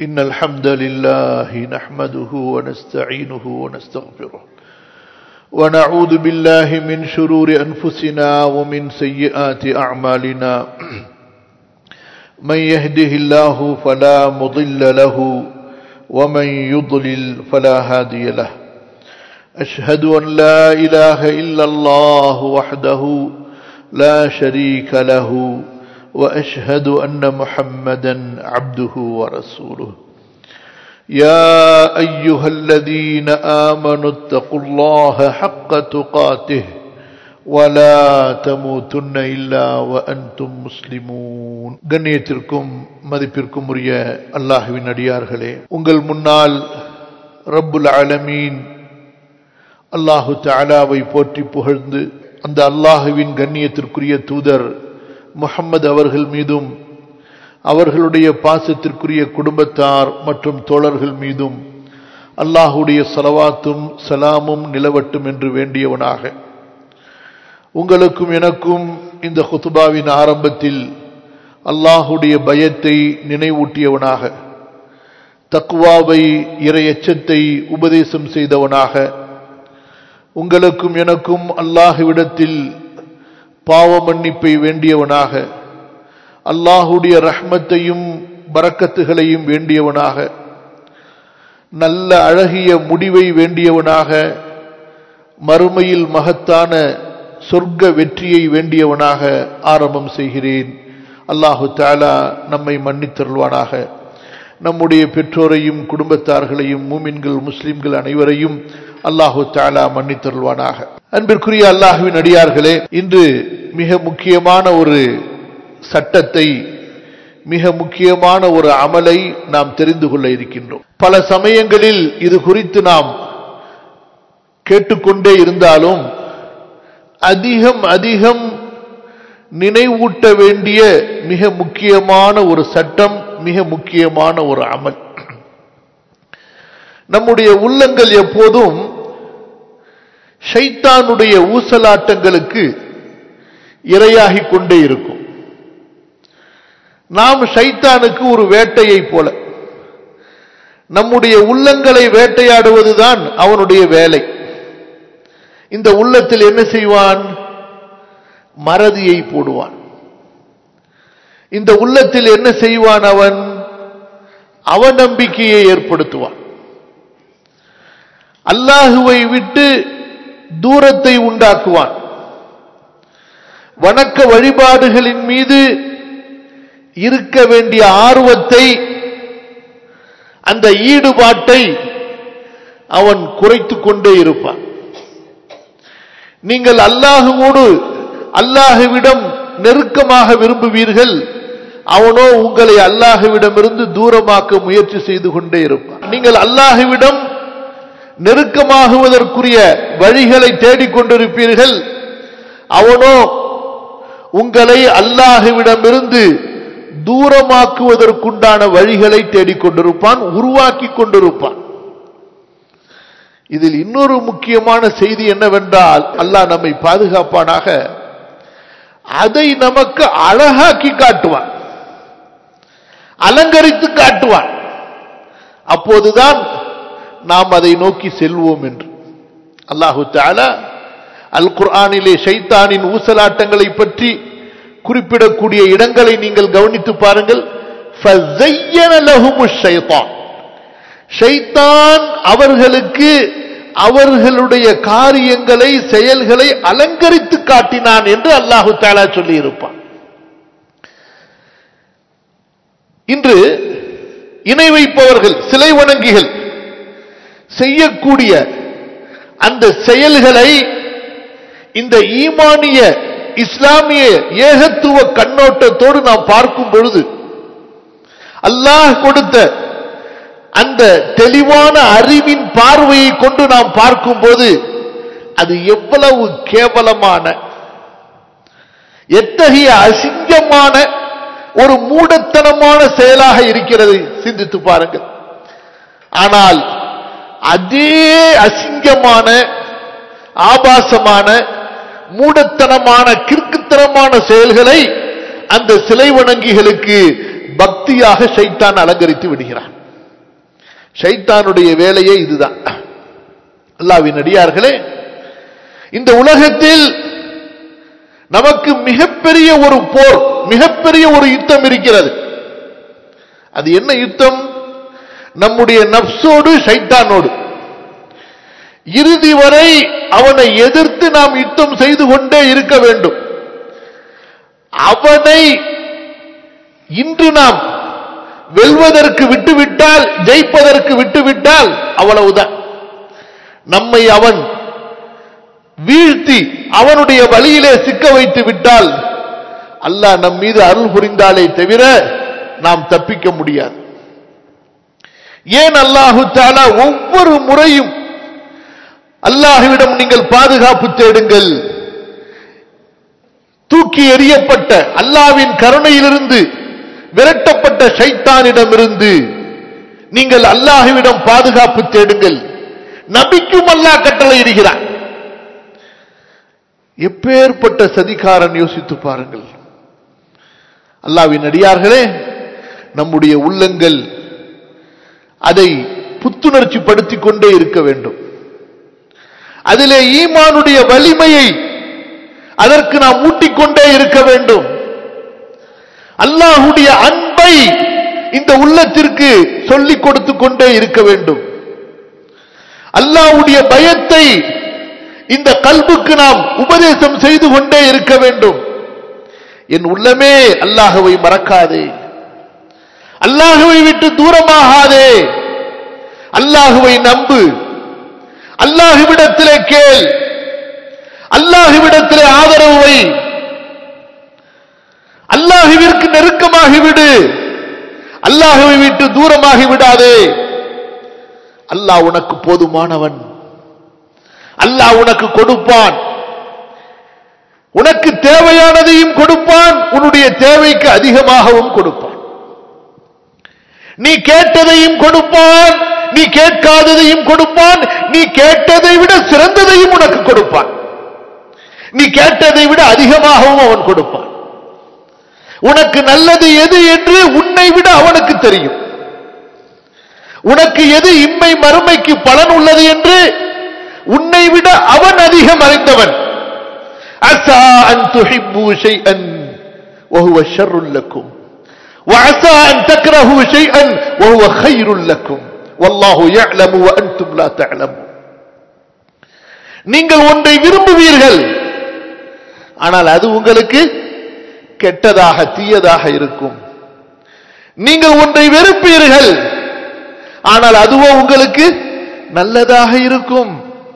إن الحمد لله نحمده ونستعينه ونستغفره ونعوذ بالله من شرور أنفسنا ومن سيئات أعمالنا من يهده الله فلا مضل له ومن يضلل فلا هادي له أشهد أن لا إله إلا الله وحده لا شريك له وأشهد أن محمدا عبده ورسوله يا أيها الذين آمنوا اتقوا الله حق تقاته ولا تموتن إلا وأنتم مسلمون கண்ணியத்திற்கும் மதிப்பிற்கும் உரிய அல்லாஹுவின் அடியார்களே உங்கள் முன்னால் ரப்புல் ஆலமீன் அல்லாஹு தாலாவை போற்றி புகழ்ந்து அந்த அல்லாஹுவின் கண்ணியத்திற்குரிய தூதர் முகம்மது அவர்கள் மீதும் அவர்களுடைய பாசத்திற்குரிய குடும்பத்தார் மற்றும் தோழர்கள் மீதும் அல்லாஹுடைய சலவாத்தும் சலாமும் நிலவட்டும் என்று வேண்டியவனாக உங்களுக்கும் எனக்கும் இந்த ஹுத்துபாவின் ஆரம்பத்தில் அல்லாஹுடைய பயத்தை நினைவூட்டியவனாக தக்குவாவை இறை எச்சத்தை உபதேசம் செய்தவனாக உங்களுக்கும் எனக்கும் அல்லாஹுவிடத்தில் பாவ மன்னிப்பை வேண்டியவனாக அல்லாஹுடைய ரஹ்மத்தையும் பறக்கத்துகளையும் வேண்டியவனாக நல்ல அழகிய முடிவை வேண்டியவனாக மறுமையில் மகத்தான சொர்க்க வெற்றியை வேண்டியவனாக ஆரம்பம் செய்கிறேன் அல்லாஹு தாலா நம்மை மன்னித்தருள்வானாக நம்முடைய பெற்றோரையும் குடும்பத்தார்களையும் மூமின்கள் முஸ்லிம்கள் அனைவரையும் அல்லாஹு தாலா மன்னித்தருள்வானாக அன்பிற்குரிய அல்லாஹுவின் அடியார்களே இன்று மிக முக்கியமான ஒரு சட்டத்தை மிக முக்கியமான ஒரு அமலை நாம் தெரிந்து கொள்ள இருக்கின்றோம் பல சமயங்களில் இது குறித்து நாம் கேட்டுக்கொண்டே இருந்தாலும் அதிகம் அதிகம் நினைவூட்ட வேண்டிய மிக முக்கியமான ஒரு சட்டம் மிக முக்கியமான ஒரு அமல் நம்முடைய உள்ளங்கள் எப்போதும் ஷைத்தானுடைய ஊசலாட்டங்களுக்கு இரையாகிக் கொண்டே இருக்கும் நாம் ஷைத்தானுக்கு ஒரு வேட்டையை போல நம்முடைய உள்ளங்களை வேட்டையாடுவதுதான் அவனுடைய வேலை இந்த உள்ளத்தில் என்ன செய்வான் மறதியை போடுவான் இந்த உள்ளத்தில் என்ன செய்வான் அவன் அவநம்பிக்கையை ஏற்படுத்துவான் அல்லாஹுவை விட்டு தூரத்தை உண்டாக்குவான் வணக்க வழிபாடுகளின் மீது இருக்க வேண்டிய ஆர்வத்தை அந்த ஈடுபாட்டை அவன் குறைத்துக் கொண்டே இருப்பான் நீங்கள் அல்லாஹுவோடு அல்லாஹுவிடம் நெருக்கமாக விரும்புவீர்கள் அவனோ உங்களை அல்லாஹுவிடமிருந்து தூரமாக்க முயற்சி செய்து கொண்டே இருப்பான் நீங்கள் அல்லாஹுவிடம் நெருக்கமாகுவதற்குரிய வழிகளை தேடிக்கொண்டிருப்பீர்கள் அவனோ உங்களை அல்லாஹுவிடமிருந்து தூரமாக்குவதற்குண்டான வழிகளை தேடிக்கொண்டிருப்பான் உருவாக்கி கொண்டிருப்பான் இதில் இன்னொரு முக்கியமான செய்தி என்னவென்றால் அல்லாஹ் நம்மை பாதுகாப்பானாக அதை நமக்கு அழகாக்கி காட்டுவான் அலங்கரித்து காட்டுவான் அப்போதுதான் நாம் அதை நோக்கி செல்வோம் என்று அல்லாஹு தாலா அல் குர்ஆனிலே ஷைத்தானின் ஊசலாட்டங்களை பற்றி குறிப்பிடக்கூடிய இடங்களை நீங்கள் கவனித்து பாருங்கள் ஷைத்தான் அவர்களுக்கு அவர்களுடைய காரியங்களை செயல்களை அலங்கரித்து காட்டினான் என்று அல்லாஹு தாலா சொல்லி இருப்பான் இன்று இணை வைப்பவர்கள் சிலை வணங்கிகள் செய்யக்கூடிய அந்த செயல்களை இந்த ஈமானிய இஸ்லாமிய ஏகத்துவ கண்ணோட்டத்தோடு நாம் பார்க்கும் பொழுது அல்லாஹ் கொடுத்த அந்த தெளிவான அறிவின் பார்வையை கொண்டு நாம் பார்க்கும்போது அது எவ்வளவு கேவலமான எத்தகைய அசிங்கமான ஒரு மூடத்தனமான செயலாக இருக்கிறது சிந்தித்து பாருங்கள் ஆனால் அதே அசிங்கமான ஆபாசமான மூடத்தனமான கிறுக்குத்தனமான செயல்களை அந்த சிலை வணங்கிகளுக்கு பக்தியாக சைத்தான் அலங்கரித்து விடுகிறான் ஷைத்தானுடைய வேலையே இதுதான் அல்லாவின் அடியார்களே இந்த உலகத்தில் நமக்கு மிகப்பெரிய ஒரு போர் மிகப்பெரிய ஒரு யுத்தம் இருக்கிறது அது என்ன யுத்தம் நம்முடைய நப்சோடு ஷைத்தானோடு இறுதி வரை அவனை எதிர்த்து நாம் யுத்தம் செய்து கொண்டே இருக்க வேண்டும் அவனை இன்று நாம் வெல்வதற்கு விட்டுவிட்டால் ஜெயிப்பதற்கு விட்டுவிட்டால் அவ்வளவுதான் நம்மை அவன் வீழ்த்தி அவனுடைய வழியிலே சிக்க வைத்து விட்டால் அல்லாஹ் நம் மீது அருள் புரிந்தாலே தவிர நாம் தப்பிக்க முடியாது ஏன் அல்லாஹு தாலா ஒவ்வொரு முறையும் அல்லாஹுவிடம் நீங்கள் பாதுகாப்பு தேடுங்கள் தூக்கி எறியப்பட்ட அல்லாவின் கருணையிலிருந்து விரட்டப்பட்ட ஷைத்தானிடமிருந்து நீங்கள் அல்லாஹுவிடம் பாதுகாப்பு தேடுங்கள் நபிக்கும் அல்லாஹ் கட்டளை இடுகிறார் எப்பேற்பட்ட சதிகாரன் யோசித்து பாருங்கள் அல்லாவின் அடியார்களே நம்முடைய உள்ளங்கள் அதை புத்துணர்ச்சி படுத்திக் கொண்டே இருக்க வேண்டும் அதிலே ஈமானுடைய வலிமையை அதற்கு நாம் ஊட்டிக்கொண்டே இருக்க வேண்டும் அல்லாஹுடைய அன்பை இந்த உள்ளத்திற்கு சொல்லிக் கொடுத்து கொண்டே இருக்க வேண்டும் அல்லாஹுடைய பயத்தை இந்த கல்புக்கு நாம் உபதேசம் செய்து கொண்டே இருக்க வேண்டும் என் உள்ளமே அல்லாஹுவை மறக்காதே அல்லாஹுவை விட்டு தூரமாகாதே அல்லாஹுவை நம்பு அல்லாஹுவிடத்திலே கேள் அல்லாஹுவிடத்திலே ஆதரவு வை அல்லாஹுவிற்கு நெருக்கமாகிவிடு அல்லாஹுவை விட்டு தூரமாகி விடாதே அல்லாஹ் உனக்கு போதுமானவன் அல்லாஹ் உனக்கு கொடுப்பான் உனக்கு தேவையானதையும் கொடுப்பான் உன்னுடைய தேவைக்கு அதிகமாகவும் கொடுப்பான் நீ கேட்டதையும் கொடுப்பான் நீ கேட்காததையும் கொடுப்பான் நீ கேட்டதை விட சிறந்ததையும் உனக்கு கொடுப்பான் நீ கேட்டதை விட அதிகமாகவும் அவன் கொடுப்பான் உனக்கு நல்லது எது என்று உன்னை விட அவனுக்கு தெரியும் உனக்கு எது இம்மை மறுமைக்கு பலன் உள்ளது என்று உன்னை விட அவன் அதிகம் அறிந்தவன் அசா அன் துஹிப்பு ஷைஅன் وهو شر لكم وعسى أن تكرهوا شيئا وهو خير لكم والله يعلم وأنتم لا تعلمون நீங்கள் ஒன்றை விரும்புவீர்கள் ஆனால் அது உங்களுக்கு கெட்டதாக தீயதாக இருக்கும் நீங்கள் ஒன்றை வெறுப்பீர்கள் ஆனால் அதுவோ உங்களுக்கு நல்லதாக இருக்கும்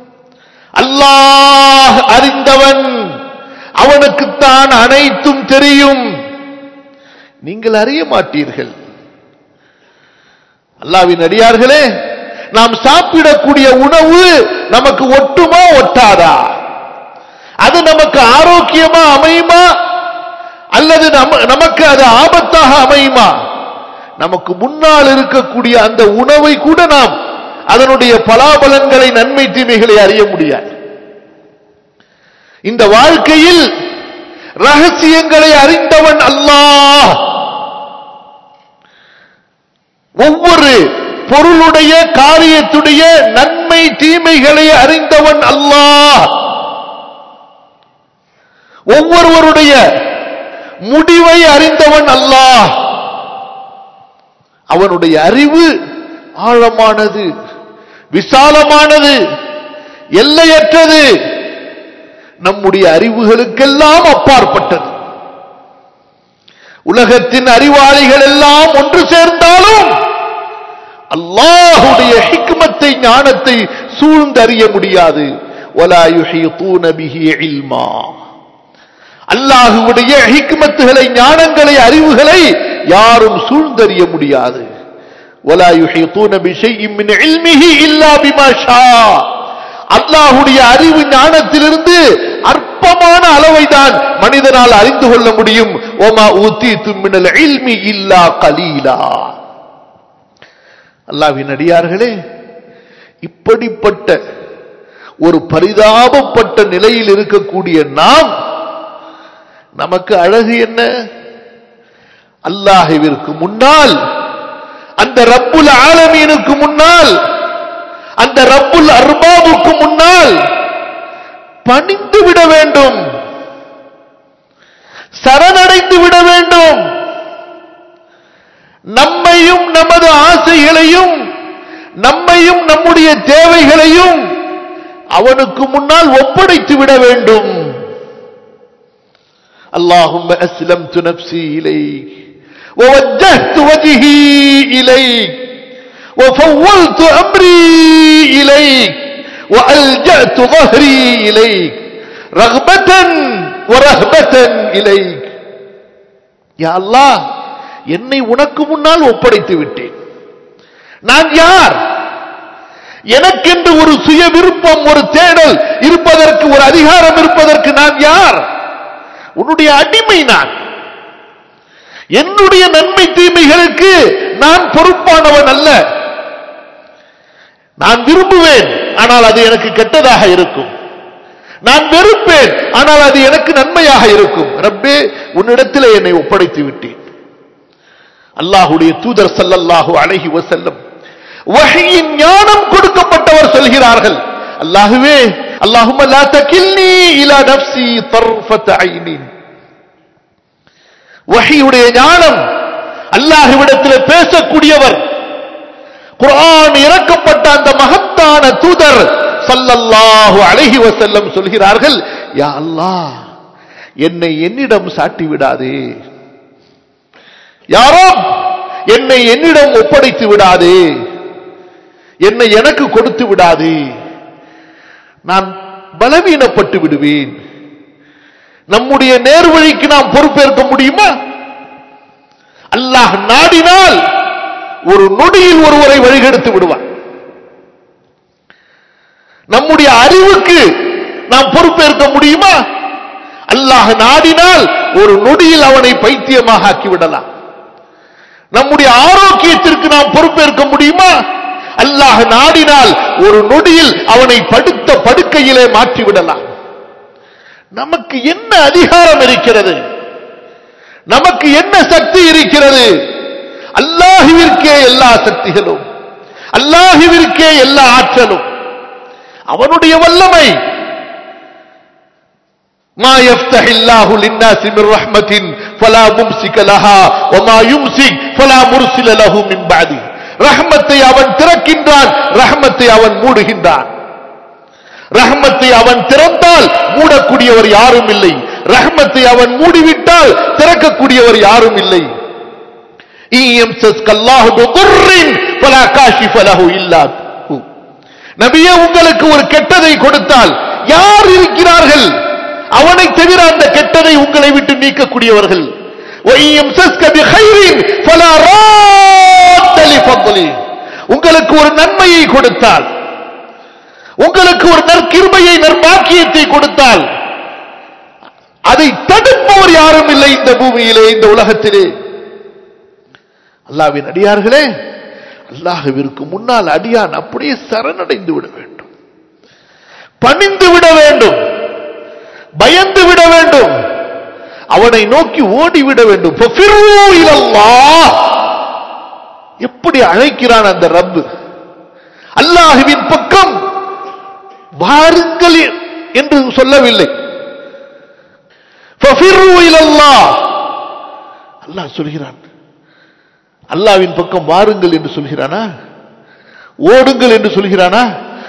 அல்லாஹ் அறிந்தவன் அவனுக்குத்தான் அனைத்தும் தெரியும் நீங்கள் அறிய மாட்டீர்கள் அல்லாவின் அடியார்களே நாம் சாப்பிடக்கூடிய உணவு நமக்கு ஒட்டுமா ஒட்டாதா அது நமக்கு ஆரோக்கியமா அமையுமா அல்லது நமக்கு அது ஆபத்தாக அமையுமா நமக்கு முன்னால் இருக்கக்கூடிய அந்த உணவை கூட நாம் அதனுடைய பலாபலன்களை நன்மை தீமைகளை அறிய முடியாது இந்த வாழ்க்கையில் ரகசியங்களை அறிந்தவன் அல்லாஹ் ஒவ்வொரு பொருளுடைய காரியத்துடைய நன்மை தீமைகளை அறிந்தவன் அல்லாஹ் ஒவ்வொருவருடைய முடிவை அறிந்தவன் அல்லாஹ் அவனுடைய அறிவு ஆழமானது விசாலமானது எல்லையற்றது நம்முடைய அறிவுகளுக்கெல்லாம் அப்பாற்பட்டது உலகத்தின் அறிவாளிகள் எல்லாம் ஒன்று சேர்ந்தாலும் அல்லாஹுடைய ஹிக்மத்தை ஞானத்தை சூழ்ந்தறிய முடியாது அல்லாஹுடைய ஹிக்மத்துகளை ஞானங்களை அறிவுகளை யாரும் சூழ்ந்தறிய முடியாது அல்லாஹுடைய அறிவு ஞானத்திலிருந்து அற்பமான அளவை தான் மனிதனால் அறிந்து கொள்ள முடியும் ஓமா ஊத்தி தும்மினல் இல்மி இல்லா கலீலா அல்லாவின் அடியார்களே இப்படிப்பட்ட ஒரு பரிதாபப்பட்ட நிலையில் இருக்கக்கூடிய நாம் நமக்கு அழகு என்ன அல்லாஹுவிற்கு முன்னால் அந்த ரப்புல் ஆலமீனு அடிமைகளுக்கு முன்னால் அந்த ரப்புல் அர்பாபுக்கு முன்னால் பணிந்து விட வேண்டும் சரணடைந்து விட வேண்டும் நம்மையும் நமது ஆசைகளையும் நம்மையும் நம்முடைய தேவைகளையும் அவனுக்கு முன்னால் ஒப்படைத்து விட வேண்டும் اللهم أسلمت نفسي إليك ووجهت وجهي إليك وفوضت أمري إليك وألجأت ظهري إليك رغبة ورهبة إليك يا الله என்னை உனக்கு முன்னால் ஒப்படைத்து விட்டேன் நான் யார் எனக்கென்று ஒரு சுய விருப்பம் ஒரு தேடல் இருப்பதற்கு ஒரு அதிகாரம் இருப்பதற்கு நான் யார் உன்னுடைய அடிமை நான் என்னுடைய நன்மை தீமைகளுக்கு நான் பொறுப்பானவன் அல்ல நான் விரும்புவேன் ஆனால் அது எனக்கு கெட்டதாக இருக்கும் நான் வெறுப்பேன் ஆனால் அது எனக்கு நன்மையாக இருக்கும் ரப்பே உன்னிடத்தில் என்னை ஒப்படைத்து விட்டேன் அல்லாஹுடைய தூதர் சல்லல்லாஹு அழகி வசல்லம் வகையின் ஞானம் கொடுக்கப்பட்டவர் சொல்கிறார்கள் அல்லாஹுவே அல்லாஹும் லா தகில்னி இலா நஃப்சி தர்ஃபத ஐனின் வஹியுடைய ஞானம் அல்லாஹ்விடத்தில் பேசக்கூடியவர் குர்ஆன் இறக்கப்பட்ட அந்த மகத்தான தூதர் சல்லல்லாஹு அலைஹி வஸல்லம் சொல்கிறார்கள் யா அல்லாஹ் என்னை என்னிடம் சாட்டி விடாதே யாரோ என்னை என்னிடம் ஒப்படைத்து விடாதே என்னை எனக்கு கொடுத்து விடாதே நான் பலவீனப்பட்டு விடுவேன் நம்முடைய நேர்வழிக்கு நாம் பொறுப்பேற்க முடியுமா அல்லாஹ் நாடினால் ஒரு நொடியில் ஒருவரை வழிகெடுத்து விடுவான் நம்முடைய அறிவுக்கு நாம் பொறுப்பேற்க முடியுமா அல்லாஹ் நாடினால் ஒரு நொடியில் அவனை பைத்தியமாக ஆக்கிவிடலாம் நம்முடைய ஆரோக்கியத்திற்கு நாம் பொறுப்பேற்க முடியுமா அல்லாஹ் நாடினால் ஒரு நொடியில் அவனை படுத்த படுக்கையிலே மாற்றிவிடலாம் நமக்கு என்ன அதிகாரம் இருக்கிறது நமக்கு என்ன சக்தி இருக்கிறது அல்லாஹுவிற்கே எல்லா சக்திகளும் அல்லாஹுவிற்கே எல்லா ஆற்றலும் அவனுடைய வல்லமை ما يفتح الله للناس من رحمة فلا ممسك لها وما يمسك فلا مرسل له من بعده ரஹ்மத்தை அவன் திறக்கின்றான் ரஹ்மத்தை அவன் மூடுகின்றான் ரஹ்மத்தை அவன் திறந்தால் மூடக்கூடியவர் யாரும் இல்லை ரஹ்மத்தை அவன் மூடிவிட்டால் திறக்கக்கூடியவர் யாரும் இல்லை நபியே உங்களுக்கு ஒரு கெட்டதை கொடுத்தால் யார் இருக்கிறார்கள் அவனை தவிர அந்த கெட்டதை உங்களை விட்டு நீக்கக்கூடியவர்கள் உங்களுக்கு ஒரு நன்மையை கொடுத்தால் உங்களுக்கு ஒரு நற்கிருமையை நற்பாக்கியத்தை கொடுத்தால் அதை தடுப்பவர் யாரும் இல்லை இந்த பூமியிலே இந்த உலகத்திலே அல்லாவின் அடியார்களே அல்லாஹுவிற்கு முன்னால் அடியான் அப்படியே சரணடைந்து விட வேண்டும் பணிந்து விட வேண்டும் பயந்து விட வேண்டும் அவனை நோக்கி ஓடிவிட வேண்டும் எப்படி அழைக்கிறான் அந்த ரப்பு அல்லாஹுவின் பக்கம் வாருங்கள் என்று சொல்லவில்லை அல்லாஹ் சொல்கிறான் அல்லாவின் பக்கம் வாருங்கள் என்று சொல்கிறானா ஓடுங்கள் என்று சொல்கிறானா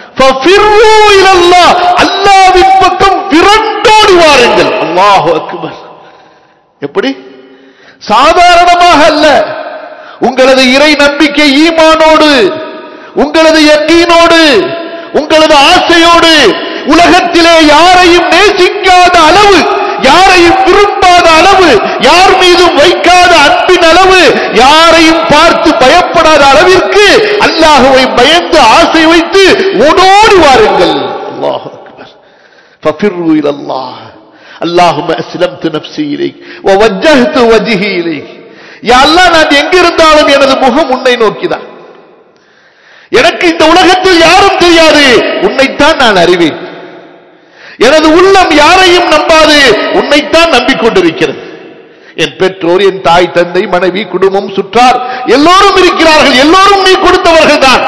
அல்லாவின் பக்கம் விரண்டோடி வாருங்கள் அல்லாஹு அக்பர் எப்படி சாதாரணமாக அல்ல உங்களது இறை நம்பிக்கை ஈமானோடு உங்களது யக்கீனோடு உங்களது ஆசையோடு உலகத்திலே யாரையும் நேசிக்காத அளவு யாரையும் விரும்பாத அளவு யார் மீதும் வைக்காத அன்பின் அளவு யாரையும் பார்த்து பயப்படாத அளவிற்கு அல்லாஹுவை பயந்து ஆசை வைத்து ஓடோடி வாருங்கள் அல்லாஹ் அக்பர் ففروا الى الله اللهم اسلمت نفسي اليك ووجهت وجهي اليك யா அல்லாஹ் நான் எங்கிருந்தாலும் எனது முகம் உன்னை நோக்கிதான் எனக்கு இந்த உலகத்தில் யாரும் தெரியாது உன்னைத்தான் நான் அறிவேன் எனது உள்ளம் யாரையும் நம்பாது உன்னைத்தான் நம்பிக்கொண்டிருக்கிறது என் பெற்றோர் என் தாய் தந்தை மனைவி குடும்பம் சுற்றார் எல்லோரும் இருக்கிறார்கள் எல்லோரும் நீ கொடுத்தவர்கள் தான்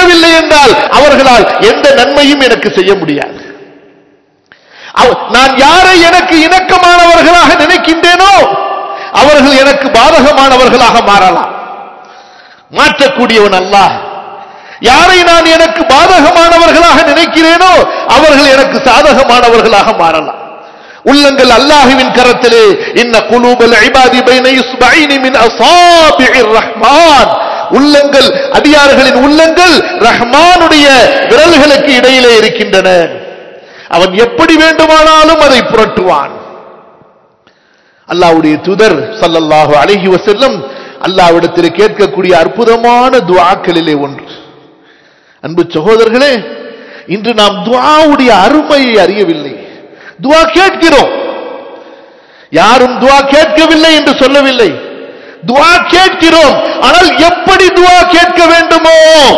கேட்கவில்லை என்றால் அவர்களால் எந்த நன்மையும் எனக்கு செய்ய முடியாது அவ- நான் யாரை எனக்கு இணக்கமானவர்களாக நினைக்கின்றேனோ அவர்கள் எனக்கு பாதகமானவர்களாக மாறலாம் மாற்றக்கூடியவன் அல்லாஹ் யாரை நான் எனக்கு பாதகமானவர்களாக நினைக்கிறேனோ அவர்கள் எனக்கு சாதகமானவர்களாக மாறலாம் உள்ளங்கள் அல்லாஹுவின் கரத்திலே இன்ன குலூபல் இபாதி பைன இஸ்பைனி மின் அஸாபிஇர் ரஹ்மான் உள்ளங்கள் அடியார்களின் உள்ளங்கள் ரஹ்மானுடைய விரல்களுக்கு இடையிலே இருக்கின்றன அவன் எப்படி வேண்டுமானாலும் அதை புரட்டுவான் அல்லாஹ்வுடைய தூதர் ஸல்லல்லாஹு அலைஹி வஸல்லம் அல்லாஹ்விடத்தில் கேட்கக்கூடிய அற்புதமான துஆக்களிலே ஒன்று அன்பு சகோதரர்களே இன்று நாம் துஆவுடைய அருமையை அறியவில்லை துஆ கேட்கிறோம் யாரும் துஆ கேட்கவில்லை என்று சொல்லவில்லை துஆ கேட்கிறோம் ஆனால் எப்படி துஆ கேட்க வேண்டுமோ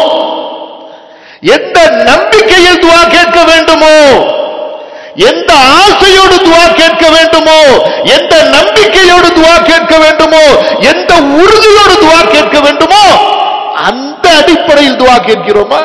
எந்த நம்பிக்கையில் துஆ கேட்க வேண்டுமோ எந்த ஆசையோடு துவா கேட்க வேண்டுமோ எந்த நம்பிக்கையோடு துவா கேட்க வேண்டுமோ எந்த உறுதியோடு துவா கேட்க வேண்டுமோ அந்த அடிப்படையில் துவா கேட்கிறோமா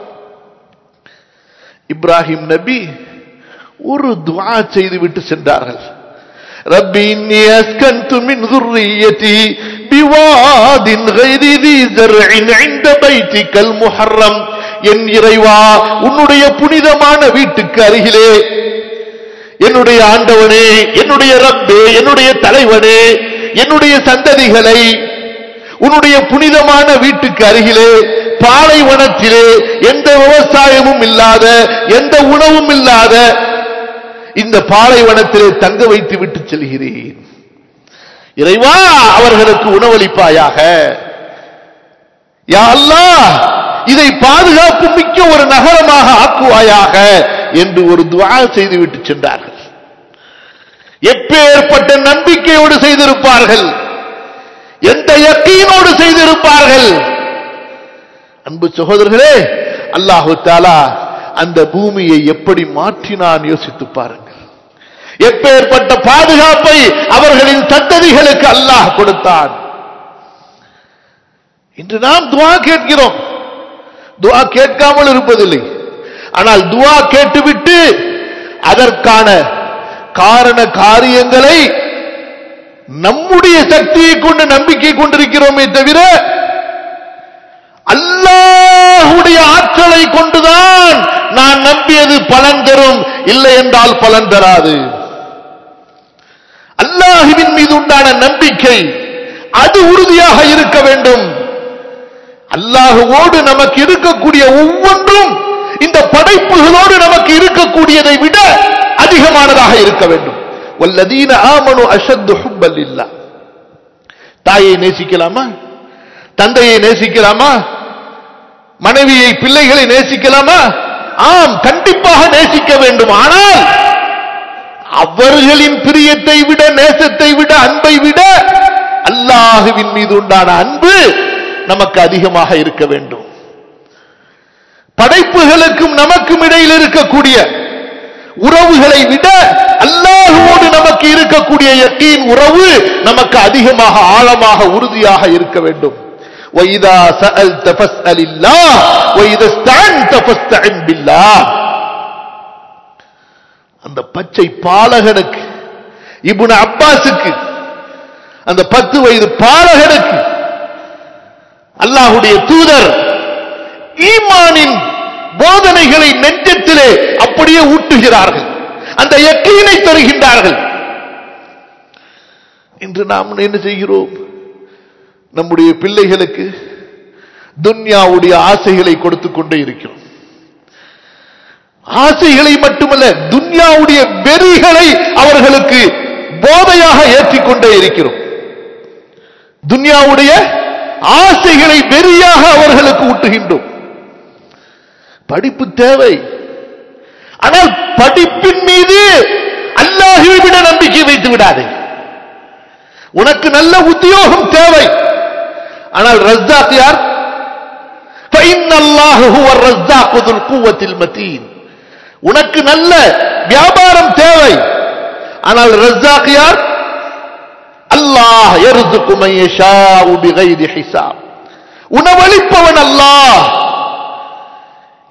இப்ராஹிம் நபி ஒரு துவா செய்துவிட்டு சென்றார்கள் ربي إني أسكنت من ذريتي بواد غير ذي زرع عند بيتك المحرم என் இறைவா உன்னுடைய புனிதமான வீட்டுக்கு அருகிலே என்னுடைய ஆண்டவனே என்னுடைய ரப்பே என்னுடைய தலைவனே என்னுடைய சந்ததிகளை உன்னுடைய புனிதமான வீட்டுக்கு அருகிலே பாலைவனத்திலே எந்த விவசாயமும் இல்லாத எந்த உணவும் இல்லாத இந்த பாலைவனத்திலே தங்க வைத்து விட்டு செல்கிறேன் இறைவா அவர்களுக்கு உணவளிப்பாயாக யா அல்லாஹ் இதை பாதுகாப்பு மிக்க ஒரு நகரமாக ஆக்குவாயாக என்று ஒரு துவா செய்துவிட்டு சென்றார்கள் எப்பேற்பட்ட நம்பிக்கையோடு செய்திருப்பார்கள் எந்த யக்கீனோடு செய்திருப்பார்கள் அன்பு சகோதரர்களே அல்லாஹு தாலா அந்த பூமியை எப்படி மாற்றினான் யோசித்து பாருங்கள் எப்பேற்பட்ட பாதுகாப்பை அவர்களின் சந்ததிகளுக்கு அல்லாஹ் கொடுத்தான் இன்று நாம் துவா கேட்கிறோம் துவா கேட்காமல் இருப்பதில்லை ஆனால் துவா கேட்டுவிட்டு அதற்கான காரண காரியங்களை நம்முடைய சக்தியை கொண்டு நம்பிக்கை கொண்டிருக்கிறோமே தவிர அல்லாஹுடைய ஆற்றலை கொண்டுதான் நான் நம்பியது பலன் தரும் இல்லை என்றால் பலன் தராது அல்லாஹுவின் மீது உண்டான நம்பிக்கை அது உறுதியாக இருக்க வேண்டும் அல்லாஹுவோடு நமக்கு இருக்கக்கூடிய ஒவ்வொன்றும் இந்த படைப்புகளோடு நமக்கு இருக்கக்கூடியதை விட அதிகமானதாக இருக்க வேண்டும் வல்லதீன ஆமனு அஷத்து ஹுப்பல் இல்லா தாயை நேசிக்கலாமா தந்தையை நேசிக்கலாமா மனைவியை பிள்ளைகளை நேசிக்கலாமா ஆம் கண்டிப்பாக நேசிக்க வேண்டும் ஆனால் அவர்களின் பிரியத்தை விட நேசத்தை விட அன்பை விட அல்லாஹுவின் மீது உண்டான அன்பு நமக்கு அதிகமாக இருக்க வேண்டும் படைப்புகளுக்கும் நமக்கும் இடையில் இருக்கக்கூடிய உறவுகளை விட அல்லாஹுவோடு நமக்கு இருக்கக்கூடிய யக்கீன் உறவு நமக்கு அதிகமாக ஆழமாக உறுதியாக இருக்க வேண்டும் وَإِذَا سَأَلْتَ فَاسْأَلِ اللَّهِ وَإِذَا اسْتَعَنْتَ فَاسْتَعِنْ بِاللَّهِ அந்த பச்சை பாலகனுக்கு இப்னு அப்பாஸுக்கு அந்த பத்து வயது பாலகனுக்கு அல்லாஹுடைய தூதர் ஈமானின் போதனைகளை நெஞ்சத்திலே அப்படியே ஊட்டுகிறார்கள் அந்த யக்கீனை தருகின்றார்கள் இன்று நாம் என்ன செய்கிறோம் நம்முடைய பிள்ளைகளுக்கு துன்யாவுடைய ஆசைகளை கொடுத்துக் கொண்டே இருக்கிறோம் ஆசைகளை மட்டுமல்ல துன்யாவுடைய வெறிகளை அவர்களுக்கு போதையாக ஏற்றிக்கொண்டே இருக்கிறோம் துன்யாவுடைய ஆசைகளை வெறியாக அவர்களுக்கு ஊட்டுகின்றோம் படிப்பு தேவை ஆனால் படிப்பின் மீது அல்லாஹுவை விட நம்பிக்கை வைத்து விடாதே உனக்கு நல்ல உத்தியோகம் தேவை ஆனால் ரஸ்தாக் யார் فإن الله هو الرزاق ذو القوة المتين உனக்கு நல்ல வியாபாரம் தேவை ஆனால் ரஸ்தாக் யார் அல்லாஹ் يرزق من يشاء بغير حساب உணவளிப்பவன் அல்லாஹ்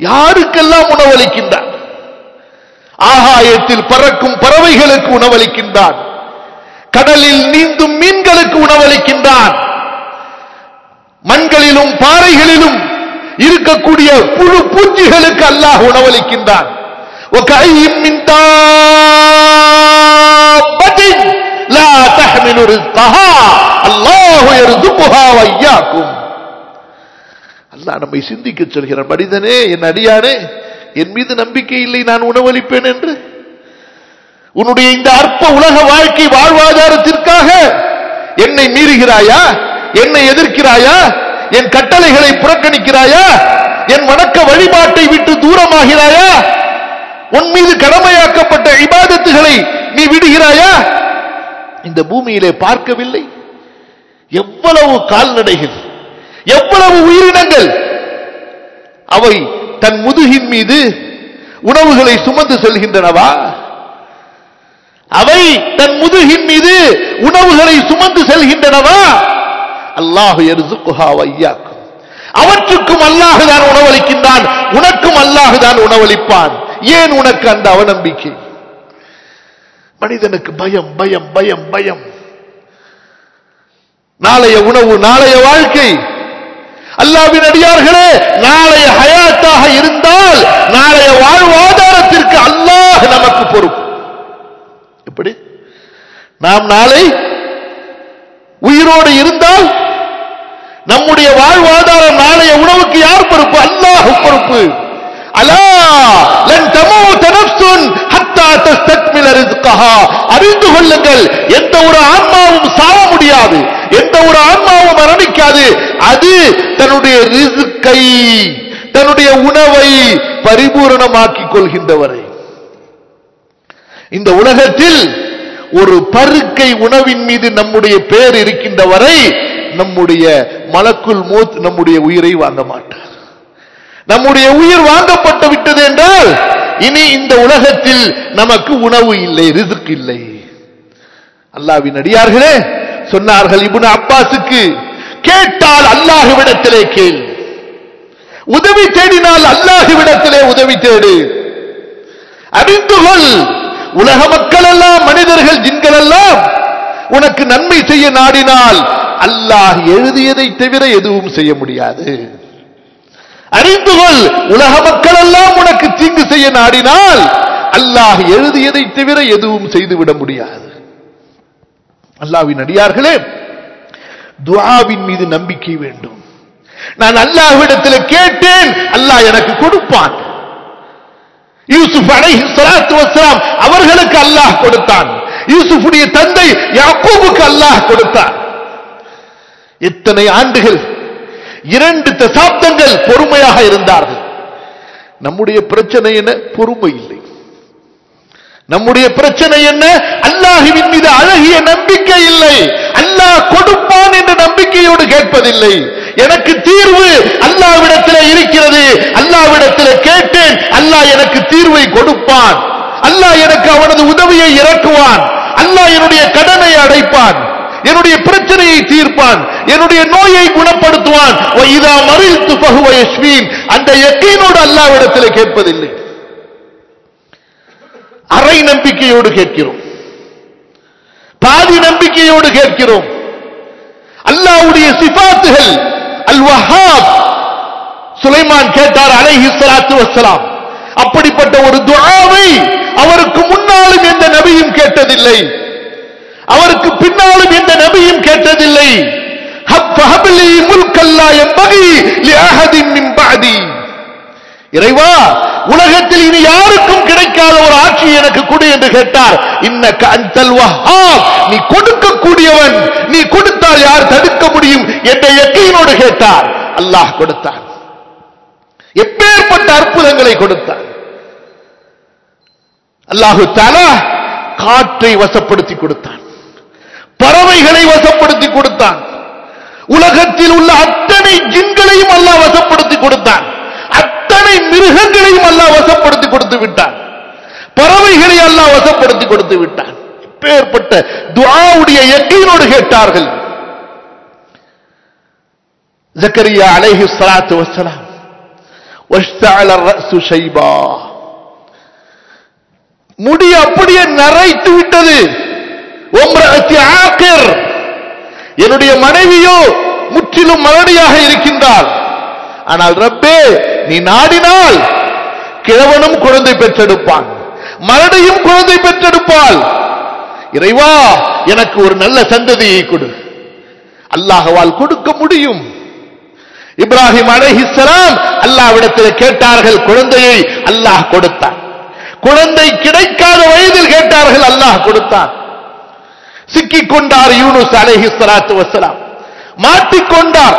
யாருக்கெல்லாம் உணவளிக்கின்றான் ஆகாயத்தில் பறக்கும் பறவைகளுக்கு உணவளிக்கின்றான் கடலில் நீந்தும் மீன்களுக்கு உணவளிக்கின்றான் மண்களிலும் பாறைகளிலும் இருக்கக்கூடிய புழு பூச்சிகளுக்கு அல்லாஹ் உணவளிக்கின்றான் وكأي من دابة لا تحمل رزقها الله يرزقها وإياكم அல்லாஹ் நம்மை சிந்திக்க சொல்கிறார் மனிதனே என் அடியானே என் மீது நம்பிக்கை இல்லை நான் உணவளிப்பேன் என்று உன்னுடைய இந்த அற்ப உலக வாழ்க்கை வாழ்வாதாரத்திற்காக என்னை மீறுகிறாயா என்னை எதிர்க்கிறாயா என் கட்டளைகளை புறக்கணிக்கிறாயா என் வணக்க வழிபாட்டை விட்டு தூரமாகிறாயா உன் மீது கடமையாக்கப்பட்ட இபாதத்துகளை நீ விடுகிறாயா இந்த பூமியிலே பார்க்கவில்லை எவ்வளவு கால்நடைகள் எவ்வளவு உயிரினங்கள் அவை தன் முதுகின் மீது உணவுகளை சுமந்து செல்கின்றனவா அவை தன் முதுகின் மீது உணவுகளை சுமந்து செல்கின்றனவா அல்லாஹு எருசுக்குஹா வையாக்கும் அவற்றுக்கும் அல்லாஹு தான் உணவளிக்கின்றான் உனக்கும் அல்லாஹு தான் உணவளிப்பான் ஏன் உனக்கு அந்த அவநம்பிக்கை மனிதனுக்கு பயம் பயம் பயம் பயம் நாளைய உணவு நாளைய வாழ்க்கை அல்லாவின் அடியார்களே நாளைய ஹயாத்தாக இருந்தால் நாளைய வாழ்வாதாரத்திற்கு அல்லாஹ் நமக்கு பொறுப்பு எப்படி நாம் நாளை உயிரோடு இருந்தால் நம்முடைய வாழ்வாதாரம் நாளைய உணவுக்கு யார் பொறுப்பு அல்லாஹ் பொறுப்பு அலா லன் தமூத நஃப்சுன் ஹத்தா தஸ்தக்மில ரிஸ்கஹா அறிந்து கொள்ளுங்கள் எந்த ஒரு ஆன்மாவும் சாவ முடியாது எந்த ஒரு ஆன்மாவும் மரணிக்காது அது தன்னுடைய ரிஸ்கை தன்னுடைய உணவை பரிபூரணமாக்கிக் கொள்கின்றவரை இந்த உலகத்தில் ஒரு பருக்கை உணவின் மீது நம்முடைய பேர் இருக்கின்ற வரை நம்முடைய மலக்குள் மூத் நம்முடைய உயிரை வாங்க மாட்டார் நம்முடைய உயிர் வாங்கப்பட்டு விட்டது என்றால் இனி இந்த உலகத்தில் நமக்கு உணவு இல்லை ரிசுக் இல்லை அல்லாவின் அடியார்களே சொன்னார்கள் இபுன அப்பாஸுக்கு கேட்டால் அல்லாஹுவிடத்திலே கேள் உதவி தேடினால் அல்லாஹுவிடத்திலே உதவி தேடு அறிந்து கொள் உலக மக்கள் எல்லாம் மனிதர்கள் ஜின்கள் எல்லாம் உனக்கு நன்மை செய்ய நாடினால் அல்லாஹ் எழுதியதை தவிர எதுவும் செய்ய முடியாது அறிந்து கொள் உலக மக்கள் எல்லாம் உனக்கு தீங்கு செய்ய நாடினால் அல்லாஹ் எழுதியதை தவிர எதுவும் செய்துவிட முடியாது அல்லாவின் அடியார்களே துஆவின் மீது நம்பிக்கை வேண்டும் நான் அல்லாஹ்விடத்தில் கேட்டேன் அல்லாஹ் எனக்கு கொடுப்பான் யூசுப் அலைஹி ஸலாத்து வஸலாம் அவர்களுக்கு அல்லாஹ் கொடுத்தான் யூசுஃபுடைய தந்தை யாக்கூபுக்கு அல்லாஹ் கொடுத்தான் எத்தனை ஆண்டுகள் இரண்டு தசாப்தங்கள் பொறுமையாக இருந்தார்கள் நம்முடைய பிரச்சனை என்ன பொறுமை இல்லை நம்முடைய பிரச்சனை என்ன அல்லாஹுவின் மீது அழகிய நம்பிக்கை இல்லை அல்லாஹ் கொடுப்பான் என்ற நம்பிக்கையோடு கேட்பதில்லை எனக்கு தீர்வு அல்லாவிடத்தில் இருக்கிறது அல்லாவிடத்தில் கேட்டேன் அல்லாஹ் எனக்கு தீர்வை கொடுப்பான் அல்லாஹ் எனக்கு அவனது உதவியை இறக்குவான் அல்லாஹ் என்னுடைய கடனை அடைப்பான் என்னுடைய பிரச்சனையை தீர்ப்பான் என்னுடைய நோயை குணப்படுத்துவான் இதா மறித்து பகுவயஸ்வீன் அந்த எக்கையினோடு அல்லாவிடத்தில் கேட்பதில்லை அரை நம்பிக்கையோடு கேட்கிறோம் பாதி நம்பிக்கையோடு கேட்கிறோம் அல்லாவுடைய சிபாத்துகள் அல் வஹாப் சுலைமான் கேட்டார் அலைஹி ஸலாத்து வஸ்ஸலாம் அப்படிப்பட்ட ஒரு துஆவை அவருக்கு முன்னாலும் எந்த நபியும் கேட்டதில்லை அவருக்கு பின்னாலும் எந்த நபியும் கேட்டதில்லை ஹப்ஹப்லி முல்கல்லா என்பகி லிஅஹதின் மின் பஅதி இறைவா உலகத்தில் இனி யாருக்கும் கிடைக்காத ஒரு ஆட்சி எனக்கு கொடு என்று கேட்டார் இன்னக்க அந்தல் வஹாப் நீ கொடுக்கக்கூடியவன் நீ கொடுத்தால் யார் தடுக்க முடியும் என்ற எக்கையினோடு கேட்டார் அல்லாஹ் கொடுத்தான் எப்பேற்பட்ட அற்புதங்களை கொடுத்தான் அல்லாஹு தாலா காற்றை வசப்படுத்தி கொடுத்தான் பறவைகளை வசப்படுத்தி கொடுத்தான் உலகத்தில் உள்ள அத்தனை ஜின்களையும் அல்லாஹ் வசப்படுத்தி கொடுத்தான் அத்தனை மிருகங்களையும் அல்லாஹ் வசப்படுத்தி கொடுத்து விட்டான் பறவைகளை அல்லாஹ் வசப்படுத்தி கொடுத்து விட்டான் இப்பேற்பட்ட துஆவுடைய எக்கையினோடு கேட்டார்கள் ஜக்கரியா அலைஹி ஸலாத்து வஸ்ஸலாம் واشتعل الرأس شيبا முடி அப்படியே நரைத்து விட்டது ஒம்ரஅத்தி ஆக்கிர் என்னுடைய மனைவியோ முற்றிலும் மலடியாக இருக்கின்றாள் ஆனால் ரப்பே நீ நாடினால் கிழவனும் குழந்தை பெற்றெடுப்பான் மலடியும் குழந்தை பெற்றெடுப்பாள் இறைவா எனக்கு ஒரு நல்ல சந்ததியை கொடு அல்லாஹ்வால் கொடுக்க முடியும் இப்ராஹிம் அலைஹிஸ்ஸலாம் அல்லாஹ்விடத்தில் கேட்டார்கள் குழந்தையை அல்லாஹ் கொடுத்தான் குழந்தை கிடைக்காத வயதில் கேட்டார்கள் அல்லாஹ் கொடுத்தான் சிக்கிக் கொண்டார் யூனுஸ் அலைஹி ஸலாத்து வஸலாம் மாட்டிக்கொண்டார்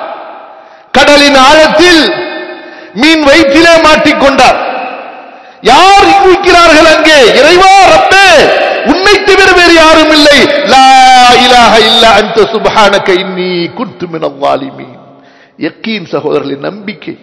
கடலின் ஆழத்தில் மீன் வயிற்றிலே மாட்டிக்கொண்டார் யார் இருக்கிறார்கள் அங்கே இறைவா ரப்பே உன்னை தவிர வேறு யாரும் இல்லை லா இலாஹ இல்ல அன்த சுப்ஹானக இன்னி குன்து மினல் ஸாலிமீன் யக்கீன் சகோதரர்களின் நம்பிக்கை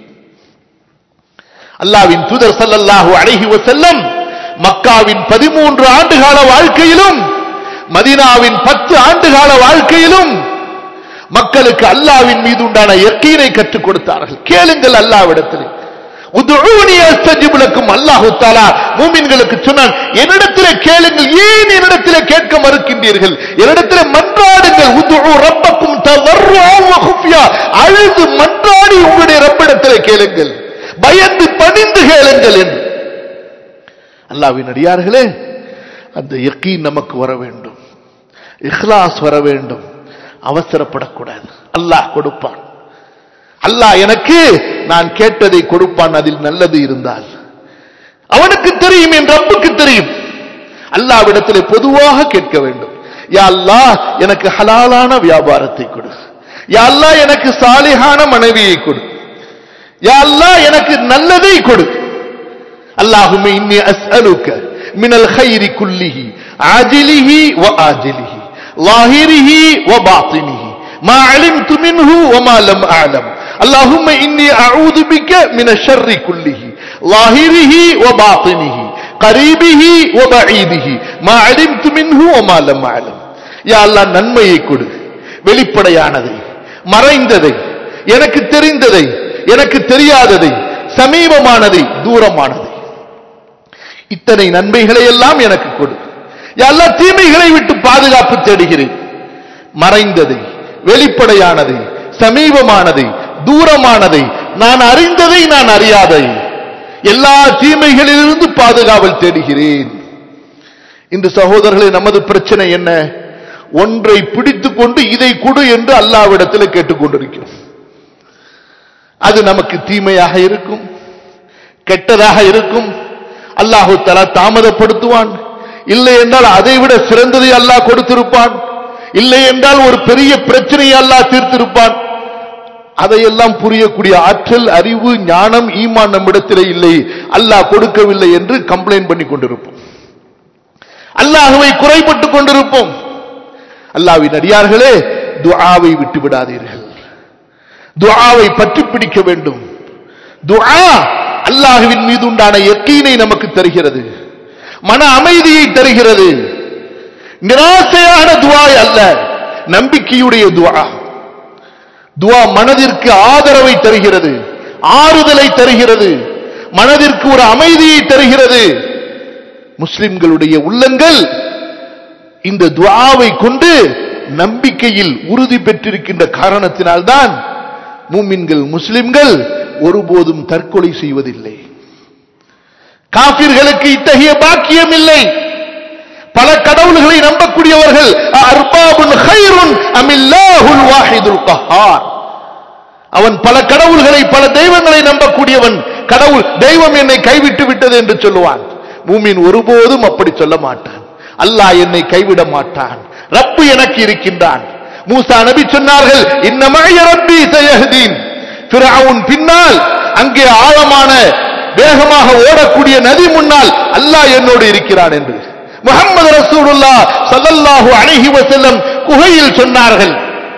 அல்லாவின் தூதர் ஸல்லல்லாஹு அலைஹி வஸல்லம் மக்காவின் 13 ஆண்டுகால வாழ்க்கையிலும் மதீனாவின் 10 ஆண்டுகால வாழ்க்கையிலும் மக்களுக்கு அல்லாவின் மீது உண்டான யக்கீனை கற்றுக் கொடுத்தார்கள் கேளுங்கள் அல்லாவிடத்திலே உதுஊனி அஸ்தஜிப் லக்கும் அல்லாஹு தஆலா மூமின்களுக்கு சொன்னான் என்னிடத்திலே கேளுங்கள் ஏன் என்னிடத்திலே கேட்க மறுக்கின்றீர்கள் என்னிடத்திலே மன்றாடுங்கள் உதுஊ ரப்பக்கும் தவர்ருஆ வ குஃபியா அழுது மன்றாடி உங்களுடைய ரப்பிடத்திலே கேளுங்கள் பயந்து பணிந்து கேளுங்கள் என்று அல்லாஹ்வின் அடியார்களே அந்த யக்கீன் நமக்கு வர வேண்டும் இஹ்லாஸ் வர வேண்டும் அவசரப்படக்கூடாது அல்லாஹ் கொடுப்பான் அல்லாஹ் எனக்கு நான் கேட்டதை கொடுப்பான் அதில் நல்லது இருந்தால் அவனுக்கு தெரியும் என் ரப்புக்கு தெரியும் அல்லாவிடத்திலே பொதுவாக கேட்க வேண்டும் யா அல்லாஹ் எனக்கு ஹலாலான வியாபாரத்தை கொடு யா அல்லாஹ் எனக்கு சாலிஹான மனைவியை கொடு யா அல்லாஹ் எனக்கு நல்லதை கொடு اللهم إني أسألك من الخير كله عاجله وآجله ظاهره وباطنه ما علمت منه وما لم أعلم اللهم إني أعوذ بك من الشر كله ظاهره وباطنه قريبه وبعيده ما علمت منه وما لم أعلم يا الله நன்மையை கொடு வெளிப்படையானதை மறைந்ததை எனக்கு தெரிந்ததை எனக்கு தெரியாததை சமீபமானதை தூரமானதை இத்தனை நன்மைகளை எல்லாம் எனக்கு கொடு எல்லா தீமைகளை விட்டு பாதுகாப்பு தேடுகிறேன் மறைந்ததை வெளிப்படையானதை சமீபமானதை தூரமானதை நான் அறிந்ததை நான் அறியாதை எல்லா தீமைகளிலிருந்து பாதுகாவல் தேடுகிறேன் இன்று சகோதரர்களே நமது பிரச்சனை என்ன ஒன்றை பிடித்துக் கொண்டு இதை கொடு என்று அல்லாவிடத்தில் கேட்டுக்கொண்டிருக்கிறோம் அது நமக்கு தீமையாக இருக்கும் கெட்டதாக இருக்கும் அல்லாஹு தலா தாமதப்படுத்துவான் இல்லை என்றால் அதை விட சிறந்ததை அல்லாஹ் கொடுத்திருப்பான் இல்லை என்றால் ஒரு பெரிய பிரச்சனையை அல்லாஹ் தீர்த்திருப்பான் அதையெல்லாம் புரியக்கூடிய ஆற்றல் அறிவு ஞானம் ஈமான் நம்மிடத்திலே இல்லை அல்லாஹ் கொடுக்கவில்லை என்று கம்ப்ளைண்ட் பண்ணி கொண்டிருப்போம் அல்லாஹுவை குறைபட்டுக் கொண்டிருப்போம் அல்லாவின் அடியார்களே துஆவை விட்டு விடாதீர்கள் துஆவை பற்றி பிடிக்க வேண்டும் துஆ அல்லாஹுவின் மீது உண்டான யக்கீனை நமக்கு தருகிறது மன அமைதியை தருகிறது நிராசையான துவா அல்ல நம்பிக்கையுடைய துவா துவா மனதிற்கு ஆதரவை தருகிறது ஆறுதலை தருகிறது மனதிற்கு ஒரு அமைதியை தருகிறது முஸ்லிம்களுடைய உள்ளங்கள் இந்த துவாவை கொண்டு நம்பிக்கையில் உறுதி பெற்றிருக்கின்ற காரணத்தினால்தான் மூமின்கள் முஸ்லிம்கள் ஒருபோதும் தற்கொலை செய்வதில்லை காபிர்களுக்கு இத்தகைய பாக்கியம் இல்லை பல கடவுள்களை நம்பக்கூடியவர்கள் அர்பாபுன் ஹைருன் அமில்லாஹுல் வாஹிதுல் கஹார் அவன் பல கடவுள்களை பல தெய்வங்களை நம்பக்கூடியவன் கடவுள் தெய்வம் என்னை கைவிட்டு விட்டது என்று சொல்லுவான் மூமின் ஒருபோதும் அப்படி சொல்ல மாட்டான் அல்லாஹ் என்னை கைவிட மாட்டான் ரப்பு எனக்கு இருக்கின்றான் மூசா நபி சொன்னார்கள் இன்னமாய ரப்பி சயஹதீன் ஃபிரவுன் பின்னால் அங்கே ஆழமான வேகமாக ஓடக்கூடிய நதி முன்னால் அல்லாஹ் என்னோடு இருக்கிறான் என்று முகமது ரசூலுல்லா ஸல்லல்லாஹு அலைஹி வஸல்லம் குகையில் சொன்னார்கள்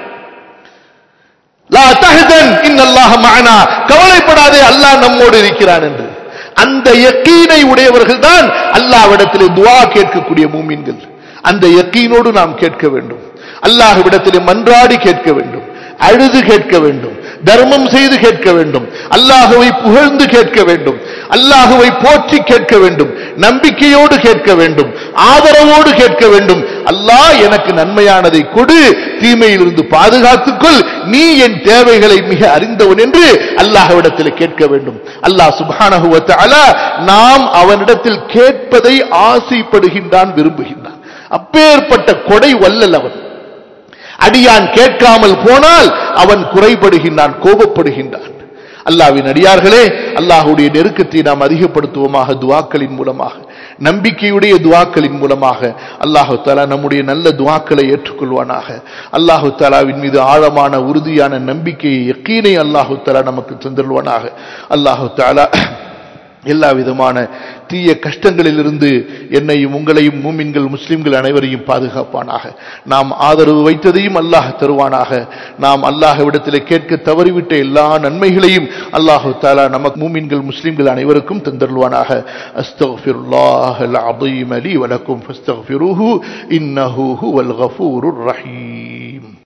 லா தஹ்சன் இன்னல்லாஹ மஅனா கவலைப்படாதே அல்லாஹ் நம்மோடு இருக்கிறான் என்று அந்த யக்கீனை உடையவர்கள் தான் அல்லாஹ்விடத்திலே துஆ கேட்கக்கூடிய மூமின்கள் அந்த யக்கீனோடு நாம் கேட்க வேண்டும் அல்லாஹ்விடத்திலே மன்றாடி கேட்க வேண்டும் அழுது கேட்க வேண்டும் தர்மம் செய்து கேட்க வேண்டும் அல்லாஹுவை புகழ்ந்து கேட்க வேண்டும் அல்லாஹுவை போற்றி கேட்க வேண்டும் நம்பிக்கையோடு கேட்க வேண்டும் ஆதரவோடு கேட்க வேண்டும் அல்லாஹ் எனக்கு நன்மையானதை கொடு தீமையிலிருந்து பாதுகாத்துக்கொள் நீ என் தேவைகளை மிக அறிந்தவன் என்று அல்லாஹ்விடத்தில் கேட்க வேண்டும் அல்லாஹ் சுப்ஹானஹு வ தஆலா நாம் அவனிடத்தில் கேட்பதை ஆசைப்படுகின்றான் விரும்புகின்றான் அப்பேற்பட்ட கொடை வல்லல் அவன் அடியான் கேட்காமல் போனால் அவன் குறைபடுகின்றான் கோபப்படுகின்றான் அல்லாவின் அடியார்களே அல்லாஹுடைய நெருக்கத்தை நாம் அதிகப்படுத்துவோமாக துவாக்களின் மூலமாக நம்பிக்கையுடைய துவாக்களின் மூலமாக அல்லாஹு தாலா நம்முடைய நல்ல துவாக்களை ஏற்றுக்கொள்வானாக அல்லாஹு தாலாவின் மீது ஆழமான உறுதியான நம்பிக்கையை யக்கீனை அல்லாஹு தாலா நமக்கு தந்துள்வானாக அல்லாஹு தாலா எல்லா விதமான தீய கஷ்டங்களிலிருந்து என்னையும் உங்களையும் மூமின்கள் முஸ்லிம்கள் அனைவரையும் பாதுகாப்பானாக நாம் ஆதரவு வைத்ததையும் அல்லாஹ் தருவானாக நாம் அல்லாஹ்விடத்தில் கேட்க தவறிவிட்ட எல்லா நன்மைகளையும் அல்லாஹு தாலா நமக்கு மூமின்கள் முஸ்லிம்கள் அனைவருக்கும் தந்தருள்வானாக அஸ்தக்ஃபிருல்லாஹ் அல் அலீம் அலி வலக்கும் ஃபஸ்தக்ஃபிருஹு இன்னஹு ஹுவல் கஃபூருர் ரஹீம்